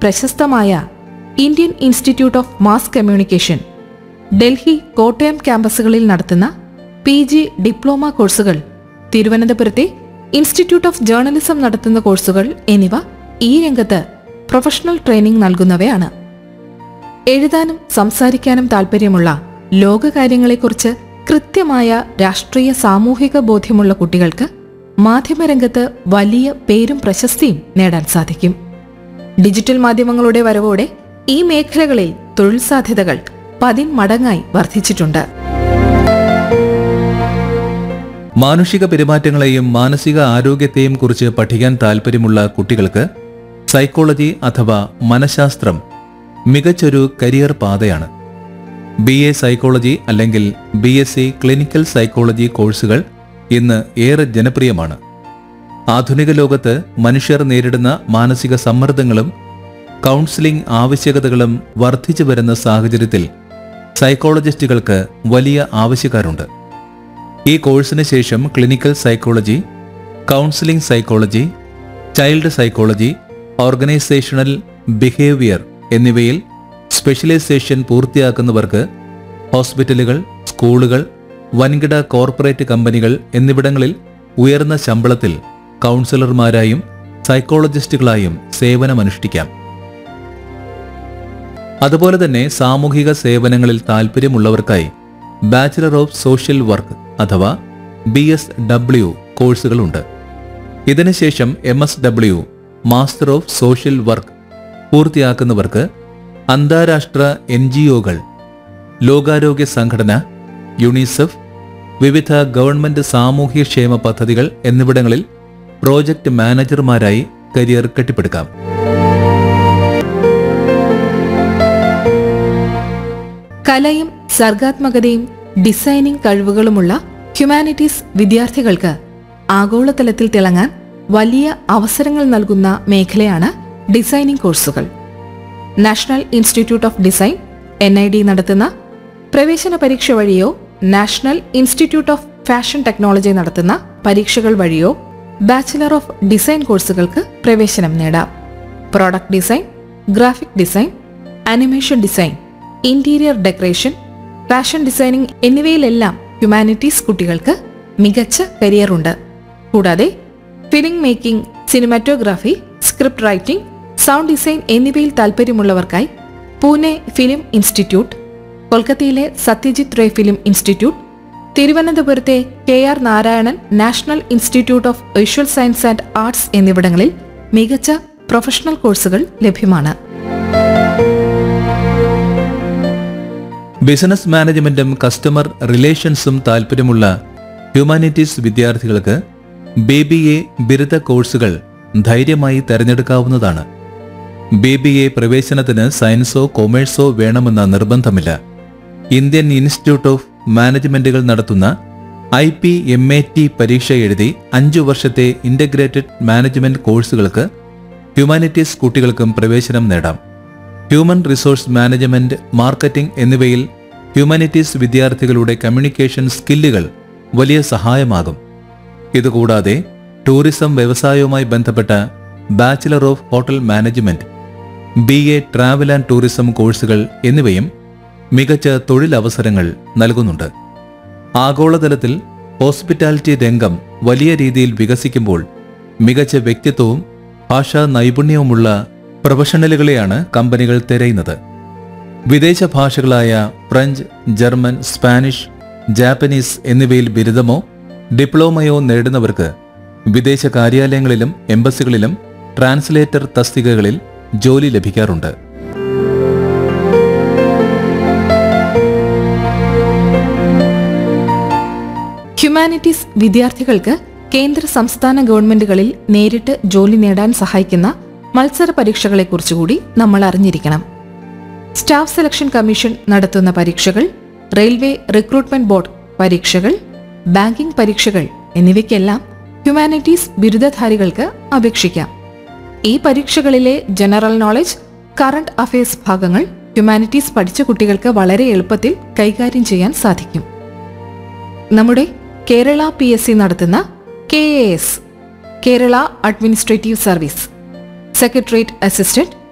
പ്രശസ്തമായ Indian institute of mass communication Delhi Kottayam ക്യാമ്പസുകളിൽ നടത്തുന്ന പി ജി ഡിപ്ലോമ കോഴ്സുകൾ തിരുവനന്തപുരത്തെ ഇൻസ്റ്റിറ്റ്യൂട്ട് ഓഫ് ജേർണലിസം നടത്തുന്ന കോഴ്സുകൾ എന്നിവ ഈ രംഗത്ത് പ്രൊഫഷണൽ ട്രെയിനിംഗ് നൽകുന്നവയാണ് എഴുതാനും സംസാരിക്കാനും താല്പര്യമുള്ള ലോകകാര്യങ്ങളെക്കുറിച്ച് കൃത്യമായ രാഷ്ട്രീയ സാമൂഹിക ബോധ്യമുള്ള കുട്ടികൾക്ക് മാധ്യമരംഗത്ത് വലിയ പേരും പ്രശസ്തിയും നേടാൻ സാധിക്കും ഡിജിറ്റൽ മാധ്യമങ്ങളുടെ വരവോടെ ഈ മേഖലകളിൽ തൊഴിൽ സാധ്യതകൾ പതിന്മടങ്ങായി വർദ്ധിച്ചിട്ടുണ്ട് മാനുഷിക പെരുമാറ്റങ്ങളെയും മാനസിക ആരോഗ്യത്തെയും കുറിച്ച് പഠിക്കാൻ താല്പര്യമുള്ള കുട്ടികൾക്ക് സൈക്കോളജി അഥവാ മനഃശാസ്ത്രം മികച്ചൊരു കരിയർ പാതയാണ് ബി എ സൈക്കോളജി അല്ലെങ്കിൽ B S C clinical psychology കോഴ്സുകൾ ഇന്ന് ഏറെ ജനപ്രിയമാണ് ആധുനിക ലോകത്ത് മനുഷ്യർ നേരിടുന്ന മാനസിക സമ്മർദ്ദങ്ങളും കൗൺസിലിംഗ് ആവശ്യകതകളും വർദ്ധിച്ചു വരുന്ന സാഹചര്യത്തിൽ സൈക്കോളജിസ്റ്റുകൾക്ക് വലിയ ആവശ്യക്കാരുണ്ട് ഈ കോഴ്സിന് ശേഷം clinical psychology counselling psychology child psychology organisational behaviour എന്നിവയിൽ സ്പെഷ്യലൈസേഷൻ പൂർത്തിയാക്കുന്നവർക്ക് ഹോസ്പിറ്റലുകൾ സ്കൂളുകൾ വൻകിട കോർപ്പറേറ്റ് കമ്പനികൾ എന്നിവിടങ്ങളിൽ ഉയർന്ന ശമ്പളത്തിൽ കൗൺസിലർമാരായും സൈക്കോളജിസ്റ്റുകളായും സേവനമനുഷ്ഠിക്കാം അതുപോലെ തന്നെ സാമൂഹിക സേവനങ്ങളിൽ താൽപ്പര്യമുള്ളവർക്കായി ബാച്ചിലർ ഓഫ് സോഷ്യൽ വർക്ക് അഥവാ ബി എസ് ഡബ്ല്യു കോഴ്സുകളുണ്ട് ഇതിനുശേഷം M S W master of social work പൂർത്തിയാക്കുന്നവർക്ക് അന്താരാഷ്ട്ര എൻ ജി ഒകൾ ലോകാരോഗ്യ സംഘടന യുണിസെഫ് വിവിധ ഗവൺമെന്റ് സാമൂഹ്യക്ഷേമ പദ്ധതികൾ എന്നിവിടങ്ങളിൽ പ്രോജക്റ്റ് മാനേജർമാരായി കരിയർ കെട്ടിപ്പടുക്കാം കലയും സർഗാത്മകതയും ഡിസൈനിംഗ് കഴിവുകളുമുള്ള ഹ്യൂമാനിറ്റീസ് വിദ്യാർത്ഥികൾക്ക് ആഗോളതലത്തിൽ തിളങ്ങാൻ വലിയ അവസരങ്ങൾ നൽകുന്ന മേഖലയാണ് ഡിസൈനിംഗ് കോഴ്സുകൾ national institute of design N I D നടത്തുന്ന പ്രവേശന പരീക്ഷ വഴിയോ national institute of fashion technology നടത്തുന്ന പരീക്ഷകൾ വഴിയോ ബാച്ചിലർ ഓഫ് ഡിസൈൻ കോഴ്സുകൾക്ക് പ്രവേശനം നേടാം product design graphic design animation design interior decoration fashion designing എന്നിവയിലെല്ലാം ഹ്യൂമാനിറ്റീസ് കുട്ടികൾക്ക് മികച്ച കരിയറുണ്ട് കൂടാതെ film making cinematography script writing sound design എന്നിവയിൽ താൽപ്പര്യമുള്ളവർക്കായി പൂനെ ഫിലിം ഇൻസ്റ്റിറ്റ്യൂട്ട് കൊൽക്കത്തയിലെ സത്യജിത് റേ ഫിലിം ഇൻസ്റ്റിറ്റ്യൂട്ട് തിരുവനന്തപുരത്തെ K R Narayanan national institute of visual science and arts എന്നിവിടങ്ങളിൽ മികച്ച പ്രൊഫഷണൽ കോഴ്സുകൾ ലഭ്യമാണ് ബിസിനസ് മാനേജ്മെന്റും കസ്റ്റമർ റിലേഷൻസും താൽപ്പര്യമുള്ള ഹ്യൂമാനിറ്റീസ് വിദ്യാർത്ഥികൾക്ക് ബി ബി എ ബിരുദ കോഴ്സുകൾ ധൈര്യമായി തെരഞ്ഞെടുക്കാവുന്നതാണ് ബി ബി എ പ്രവേശനത്തിന് സയൻസോ കൊമേഴ്സോ വേണമെന്ന നിർബന്ധമില്ല ഇന്ത്യൻ ഇൻസ്റ്റിറ്റ്യൂട്ട് ഓഫ് മാനേജ്മെന്റുകൾ നടത്തുന്ന I P M A T പരീക്ഷ എഴുതി അഞ്ചു വർഷത്തെ ഇന്റഗ്രേറ്റഡ് മാനേജ്മെന്റ് കോഴ്സുകൾക്ക് ഹ്യൂമാനിറ്റീസ് കുട്ടികൾക്കും പ്രവേശനം നേടാം ഹ്യൂമൻ റിസോഴ്സ് മാനേജ്മെന്റ് മാർക്കറ്റിംഗ് എന്നിവയിൽ ഹ്യൂമാനിറ്റീസ് വിദ്യാർത്ഥികളുടെ കമ്മ്യൂണിക്കേഷൻ സ്കില്ലുകൾ വലിയ സഹായമാകും ഇതുകൂടാതെ ടൂറിസം വ്യവസായവുമായി ബന്ധപ്പെട്ട bachelor of hotel management B A travel and tourism കോഴ്സുകൾ എന്നിവയും മികച്ച തൊഴിലവസരങ്ങൾ നൽകുന്നുണ്ട് ആഗോളതലത്തിൽ ഹോസ്പിറ്റാലിറ്റി രംഗം വലിയ രീതിയിൽ വികസിക്കുമ്പോൾ മികച്ച വ്യക്തിത്വവും ഭാഷാ നൈപുണ്യവുമുള്ള പ്രൊഫഷണലുകളെയാണ് കമ്പനികൾ തിരയുന്നത് വിദേശ ഭാഷകളായ ഫ്രഞ്ച് ജർമ്മൻ സ്പാനിഷ് ജാപ്പനീസ് എന്നിവയിൽ ബിരുദമോ ഡിപ്ലോമയോ നേടുന്നവർക്ക് വിദേശ കാര്യാലയങ്ങളിലും എംബസികളിലും ട്രാൻസ്ലേറ്റർ തസ്തികകളിൽ ജോലി ലഭിക്കാറുണ്ട് ഹ്യൂമാനിറ്റീസ് വിദ്യാർത്ഥികൾക്ക് കേന്ദ്ര സംസ്ഥാന ഗവൺമെന്റുകളിൽ നേരിട്ട് ജോലി നേടാൻ സഹായിക്കുന്ന മത്സര പരീക്ഷകളെക്കുറിച്ചുകൂടി നമ്മൾ അറിഞ്ഞിരിക്കണം സ്റ്റാഫ് സെലക്ഷൻ കമ്മീഷൻ നടത്തുന്ന പരീക്ഷകൾ റെയിൽവേ റിക്രൂട്ട്മെന്റ് ബോർഡ് പരീക്ഷകൾ ബാങ്കിംഗ് പരീക്ഷകൾ എന്നിവയ്ക്കെല്ലാം ഹ്യൂമാനിറ്റീസ് ബിരുദധാരികൾക്ക് അപേക്ഷിക്കാം ഈ പരീക്ഷകളിലെ ജനറൽ നോളജ് കറണ്ട് അഫയേഴ്സ് ഭാഗങ്ങൾ ഹ്യൂമാനിറ്റീസ് പഠിച്ച കുട്ടികൾക്ക് വളരെ എളുപ്പത്തിൽ കൈകാര്യം ചെയ്യാൻ സാധിക്കും നമ്മുടെ കേരള പി എസ് സി നടത്തുന്ന K A S Kerala administrative service secretariat assistant